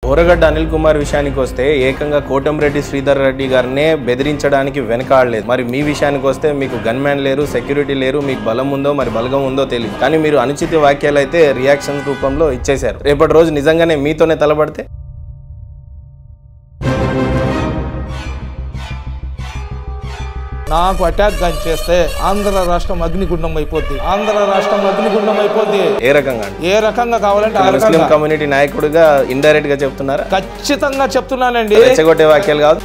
ఓరగడ్డ అనిల్ కుమార్ విషయానికి వస్తే ఏకంగా కోటంరెడ్డి శ్రీధర్ రెడ్డి గారినే బెదిరించడానికి వెనకాడలేదు మరి మీ విషయానికి వస్తే మీకు గన్ మ్యాన్ లేరు సెక్యూరిటీ లేరు మీకు బలం ఉందో మరి బలగం ఉందో తెలియదు కానీ మీరు అనుచిత వ్యాఖ్యలు అయితే రియాక్షన్ రూపంలో ఇచ్చేశారు రేపటి రోజు నిజంగానే మీతోనే తలబడితే నాకు అటాక్ కానీ చేస్తే ఆంధ్ర రాష్ట్రం అగ్నిగుండం అయిపోద్ది ఆంధ్ర రాష్ట్రం అగ్నిగుండం అయిపోద్ది ఏ రకంగా అండి ఏ రకంగా కావాలంటే ఆ ముస్లిం రకంగా కమ్యూనిటీ నాయకుడిగా ఇండైరెక్ట్ గా చెప్తున్నారా ఖచ్చితంగా చెప్తున్నానండి రెచ్చగొట్టే వాక్యాలు కాదు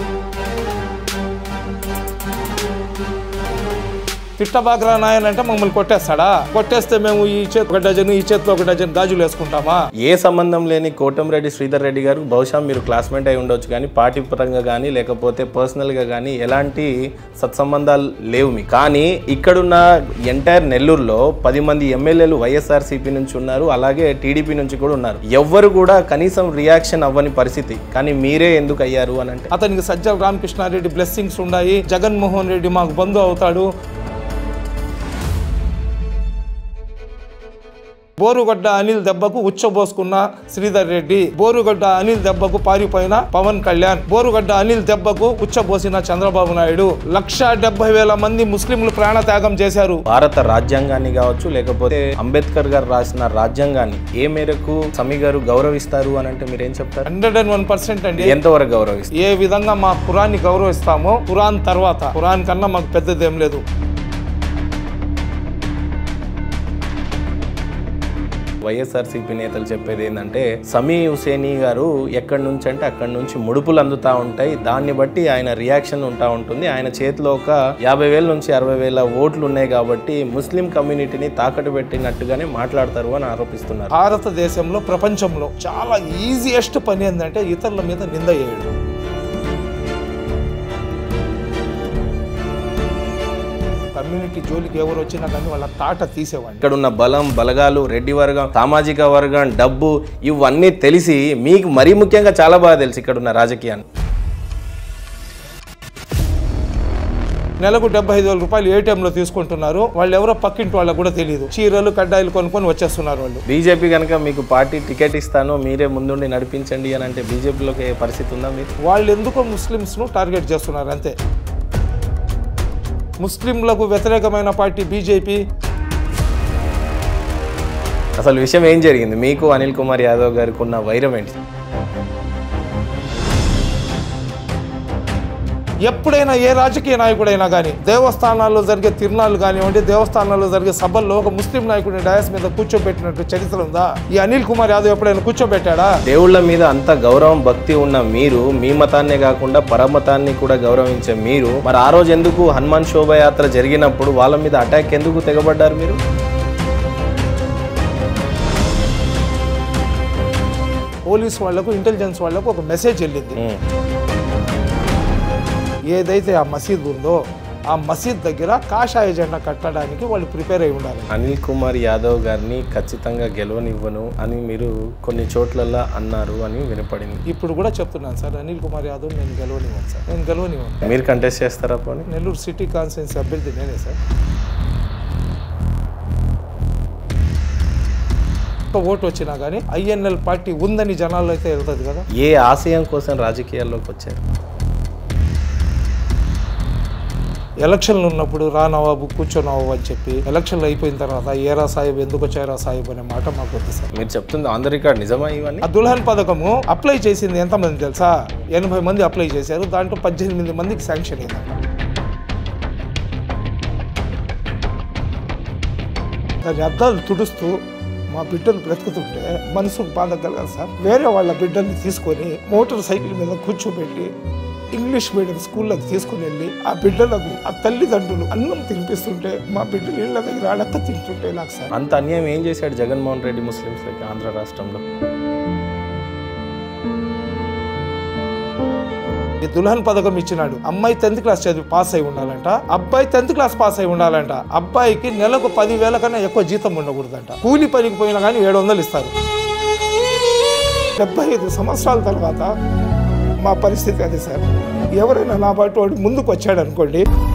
తిట్టబాగ్రా నాయన్ అంటే మమ్మల్ని కొట్టేస్తాడా కొట్టేస్తే మేము ఈ చేతి ఒక డజన్ ఈ చేతిలో ఒక డజన్ గాజులు వేసుకుంటామా ఏ సంబంధం లేని కోటంరెడ్డి శ్రీధర్ రెడ్డి గారు బహుశా మీరు క్లాస్మేట్ అయి ఉండొచ్చు కానీ పార్టీ పరంగా కానీ లేకపోతే పర్సనల్గా కానీ ఎలాంటి సత్సంబంధాలు లేవు మీకు కానీ ఇక్కడున్న ఎంటైర్ నెల్లూరులో పది మంది ఎమ్మెల్యేలు వైఎస్ఆర్సీపీ నుంచి ఉన్నారు అలాగే టీడీపీ నుంచి కూడా ఉన్నారు ఎవ్వరు కూడా కనీసం రియాక్షన్ అవ్వని పరిస్థితి కానీ మీరే ఎందుకు అయ్యారు అని అంటే అతనికి సజ్జల రామకృష్ణారెడ్డి బ్లెస్సింగ్స్ ఉన్నాయి జగన్మోహన్ రెడ్డి మాకు బంధు అవుతాడు బోరుగడ్డ అనిల్ దెబ్బకు ఉచ్చబోసుకున్న శ్రీధర్ రెడ్డి బోరుగడ్డ అనిల్ దెబ్బకు పారిపోయిన పవన్ కళ్యాణ్ బోరుగడ్డ అనిల్ దెబ్బకు ఉచ్చబోసిన చంద్రబాబు నాయుడు లక్ష డెబ్బై వేల మంది ముస్లింలు ప్రాణత్యాగం చేశారు భారత రాజ్యాంగాన్ని కావచ్చు లేకపోతే అంబేద్కర్ గారు రాసిన రాజ్యాంగాన్ని ఏ మేరకు సమీ గారు గౌరవిస్తారు అని అంటే మీరేం చెప్తారు హండ్రెడ్ అండ్ వన్ పర్సెంట్ అండి ఎంతవరకు గౌరవిస్తారు ఏ విధంగా మా ఖురాన్ని గౌరవిస్తామో ఖురాన్ తర్వాత ఖురాన్ కన్నా మాకు పెద్దదేం లేదు వైఎస్ఆర్సీపీ నేతలు చెప్పేది ఏంటంటే సమీ హుసేని గారు ఎక్కడి నుంచి అంటే అక్కడి నుంచి ముడుపులు అందుతూ ఉంటాయి దాన్ని బట్టి ఆయన రియాక్షన్ ఉంటా ఉంటుంది ఆయన చేతిలో ఒక యాభై వేల నుంచి అరవై వేల ఓట్లు ఉన్నాయి కాబట్టి ముస్లిం కమ్యూనిటీని తాకట్టు పెట్టినట్టుగానే మాట్లాడతారు అని ఆరోపిస్తున్నారు భారతదేశంలో ప్రపంచంలో చాలా ఈజియెస్ట్ పని ఏంటంటే ఇతరుల మీద నింద చేయడం కమ్యూనిటీ జోలికి ఎవరు వచ్చినా కానీ వాళ్ళ తాట తీసేవాడిని ఇక్కడ ఉన్న బలం బలగాలు రెడ్డి వర్గం సామాజిక వర్గం డబ్బు ఇవన్నీ తెలిసి మీకు మరీ ముఖ్యంగా చాలా బాగా తెలుసు ఇక్కడ ఉన్న రాజకీయాన్ని నెలకు డెబ్బై ఐదు వేల రూపాయలు ఏటీఎంలో తీసుకుంటున్నారు వాళ్ళు ఎవరో పక్కింటి వాళ్ళకు కూడా తెలియదు చీరలు కడ్డాయిలు కొనుక్కొని వచ్చేస్తున్నారు వాళ్ళు బీజేపీ కనుక మీకు పార్టీ టికెట్ ఇస్తాను మీరే ముందుండి నడిపించండి అని అంటే బీజేపీలోకి ఏ పరిస్థితి ఉందా మీరు వాళ్ళు ఎందుకో ముస్లిమ్స్ను టార్గెట్ చేస్తున్నారు అంతే ముస్లింలకు వ్యతిరేకమైన పార్టీ బీజేపీ అసలు విషయం ఏం జరిగింది మీకు అనిల్ కుమార్ యాదవ్ గారికి ఉన్న వైరం ఏంటి ఎప్పుడైనా ఏ రాజకీయ నాయకుడైనా కానీ దేవస్థానాల్లో జరిగే తిరునాళ్ళు కానివ్వండి దేవస్థానాల్లో జరిగే సభల్లో ఒక ముస్లిం నాయకుడిని డయాస్ మీద కూర్చోబెట్టినట్టు చరిత్ర ఉందా ఈ అనిల్ కుమార్ యాదవ్ ఎప్పుడైనా కూర్చోబెట్టాడా దేవుళ్ళ మీద అంత గౌరవం భక్తి ఉన్న మీరు మీ మతాన్నే కాకుండా పరమతాన్ని కూడా గౌరవించే మీరు మరి ఆ రోజు ఎందుకు హనుమాన్ శోభయాత్ర జరిగినప్పుడు వాళ్ళ మీద అటాక్ ఎందుకు తెగబడ్డారు మీరు పోలీస్ వాళ్లకు ఇంటెలిజెన్స్ వాళ్లకు ఒక మెసేజ్ వెళ్ళింది ఉమ్. ఏదైతే ఆ మసీద్ ఉందో ఆ మసీద్ దగ్గర కాషాయ జెండా కట్టడానికి వాళ్ళు ప్రిపేర్ అయి ఉండాలి అనిల్ కుమార్ యాదవ్ గారిని ఖచ్చితంగా గెలవనివ్వను అని మీరు కొన్ని చోట్లల్లో అన్నారు అని వినపడింది ఇప్పుడు కూడా చెప్తున్నాను సార్ అనిల్ కుమార్ యాదవ్ నేను గెలవనివ్వను సార్ నేను గెలవనివ్వను మీరు కంటెస్ట్ చేస్తారా పోనీ నెల్లూరు సిటీ కాన్స్టిట్యున్సీ అభ్యర్థి నేనే సార్ ఒక్క ఓటు వచ్చినా కానీ ఐఎన్ఎల్ పార్టీ ఉందని జనాల్లో అయితే వెళ్తుంది కదా ఏ ఆశయం కోసం రాజకీయాల్లోకి వచ్చారు ఎలక్షన్లు ఉన్నప్పుడు రా నవాబు కూర్చో నవాబు అని చెప్పి ఎలక్షన్లు అయిపోయిన తర్వాత ఏరా సాహిబ్ ఎందుకు వచ్చారా సాహిబ్ అనే మాట మాకు వద్దు సార్ మీరు చెప్తుంది ఆన్ ద రికార్డ్ నిజమా ఇవన్నీ ఆ దుల్హన్ పథకము అప్లై చేసింది ఎంతమంది తెలుసా ఎనభై మంది అప్లై చేశారు దాంట్లో పద్దెనిమిది మందికి శాంక్షన్ అయిందంట దాని అద్దాలు తుడుస్తూ మా బిడ్డలు బ్రతుకుతుంటే మనసుకు బాధ కలగదు సార్ వేరే వాళ్ళ బిడ్డల్ని తీసుకొని మోటార్ సైకిల్ మీద కూర్చోబెట్టి ఇంగ్లీష్ మీడియం స్కూళ్ళకి తీసుకుని వెళ్ళి ఆ బిడ్డలకు ఆ తల్లిదండ్రులు అన్నం తినిపిస్తుంటే మా బిడ్డలు ఇళ్ళ దగ్గర అడక్క తింటుంటే నాకు సార్ అంత అన్యాయం ఏం చేశాడు జగన్మోహన్ రెడ్డి ముస్లింస్లకి ఆంధ్ర రాష్ట్రంలో ఈ దుల్హన్ పథకం ఇచ్చినాడు అమ్మాయి టెన్త్ క్లాస్ చదివి పాస్ అయి ఉండాలంట అబ్బాయి టెన్త్ క్లాస్ పాస్ అయి ఉండాలంట అబ్బాయికి నెలకు పదివేల కన్నా ఎక్కువ జీతం ఉండకూడదంట కూలి పనికి పోయినా కానీ ఏడు వందలు ఇస్తారు డెబ్బై ఐదు సంవత్సరాల తర్వాత మా పరిస్థితి అది సార్ ఎవరైనా నా పాటు వాడు ముందుకు వచ్చాడు అనుకోండి